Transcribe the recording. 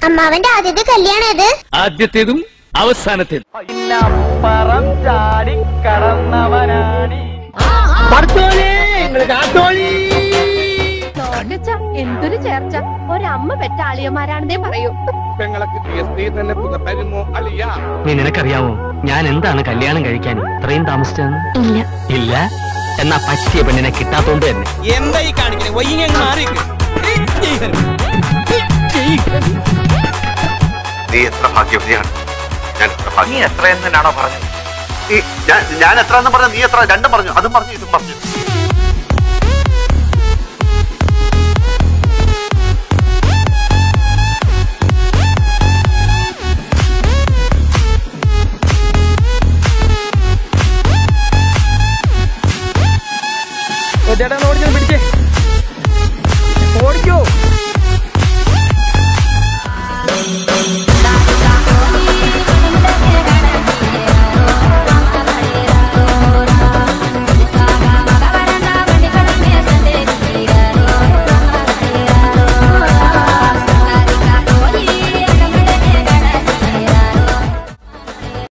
അമ്മാവന്റെ ആദ്യത്തെ കല്യാണം ഇത് ആദ്യത്തേതും അവസാനത്തേതും ഇന്നപ്പുറം ചാടി കടന്നവനാണി നോക്കച്ച എന്തൊരു ചേർച്ച ഒരമ്മ പെറ്റ ആളിയന്മാരാണെന്നേ പറയൂ പെങ്ങളൊക്കെ ജി എസ് ടി തന്നെ പുനർത്തരുമോ അലിയ നീ നിനക്കറിയാവോ ഞാൻ എന്താണ് കല്യാണം കഴിക്കാൻ ഇത്രയും താമസിച്ചതെന്ന് ഇല്ല ഇല്ല എന്നാ പറ്റിയ പെണ്ണിനെ കിട്ടാത്തോണ്ട് തന്നെ എന്താ ഈ കാണിക്കണേ വയ്യ മാറി നീ എത്ര ഭാഗ്യവതിയാണ് ഞാൻ എത്ര ഭാഗ്യം നീ എത്ര എന്നാണോ പറഞ്ഞത് ഞാൻ ഞാൻ എത്ര എന്ന് പറഞ്ഞു നീ എത്ര രണ്ടും പറഞ്ഞു അതും പറഞ്ഞു ഇതും പറഞ്ഞു